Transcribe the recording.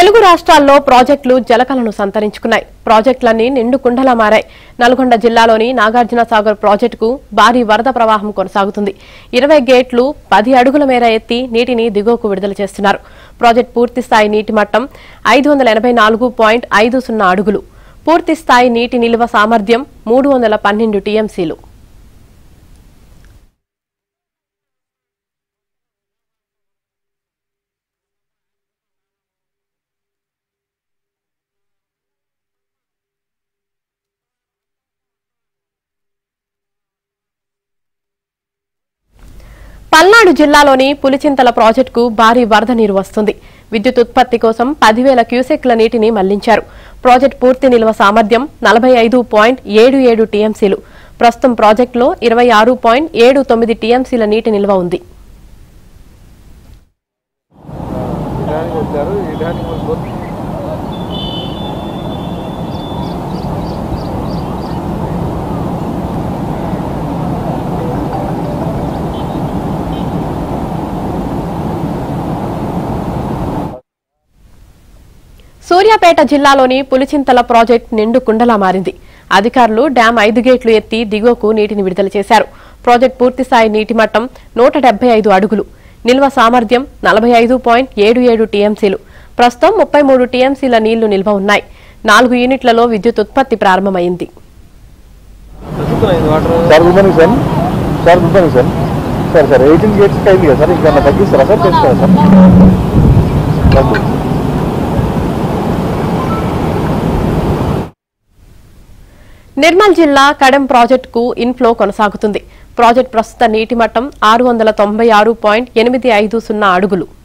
తెలుగు రాష్ట్రాల్లో ప్రాజెక్టులు జలకలను సంతరించుకున్నాయి ప్రాజెక్టులన్నీ నిండు కుండలా మారాయి నల్గొండ జిల్లాలోని నాగార్జున సాగర్ ప్రాజెక్టుకు భారీ వరద ప్రవాహం కొనసాగుతుంది ఇరవై గేట్లు పది అడుగుల మేర ఎత్తి నీటిని దిగువకు విడుదల చేస్తున్నారు ప్రాజెక్టు పూర్తి స్థాయి నీటి మట్టం ఐదు వందల ఎనభై నాలుగు పాయింట్ ఐదు సున్నా అడుగులు పూర్తి స్థాయి నీటి నిల్వ సామర్థ్యం మూడు వందల పన్నెండు టీఎంసీలు పల్నాడు జిల్లాలోని పులిచింతల ప్రాజెక్టుకు భారీ వరద నీరు వస్తుంది విద్యుత్ ఉత్పత్తి కోసం పదివేల క్యూసెక్ల నీటిని మళ్లించారు ప్రాజెక్టు పూర్తి నిల్వ సామర్థ్యం నలభై ఐదు పాయింట్ ఏడు ఏడు టీఎంసీలు ప్రస్తుతం ప్రాజెక్టులో ఇరవై ఆరు పాయింట్ ఏడు తొమ్మిది టీఎంసీల నీటి నిల్వ ఉంది ఇటానికి వచ్చారు ఇటానికి వచ్చి సూర్యాపేట జిల్లాలోని పులిచింతల ప్రాజెక్టు నిండు కుండలా మారింది అధికారులు డ్యాం ఐదు గేట్లు ఎత్తి దిగువకు నీటిని విడుదల చేశారు ప్రాజెక్టు పూర్తిస్థాయి నీటి మట్టం నూట డెబ్బై ఐదు అడుగులు నిల్వ సామర్థ్యం నలభై ఐదు పాయింట్ ఏడు ఏడు టీఎంసీలు ప్రస్తుతం ముప్పై మూడు టీఎంసీల నీళ్లు నిల్వ ఉన్నాయి నాలుగు యూనిట్లలో విద్యుత్ ఉత్పత్తి ప్రారంభమైంది తగ్గుతున్నాయి water sir good morning sir sir good morning sir sir sir eighteen గేట్స్కి అయింది కదా సార్ ఇంకా తగ్గిస్తారా సార్ చేస్తారా సార్ థ్యాంక్ యూ నిర్మల్ జిల్లా కడెం ప్రాజెక్టుకు ఇన్ఫ్లో కొనసాగుతుంది ప్రాజెక్టు ప్రస్తుత నీటి మట్టం ఆరు వందల తొంభై ఆరు పాయింట్ ఎనిమిది ఐదు సున్నా అడుగులు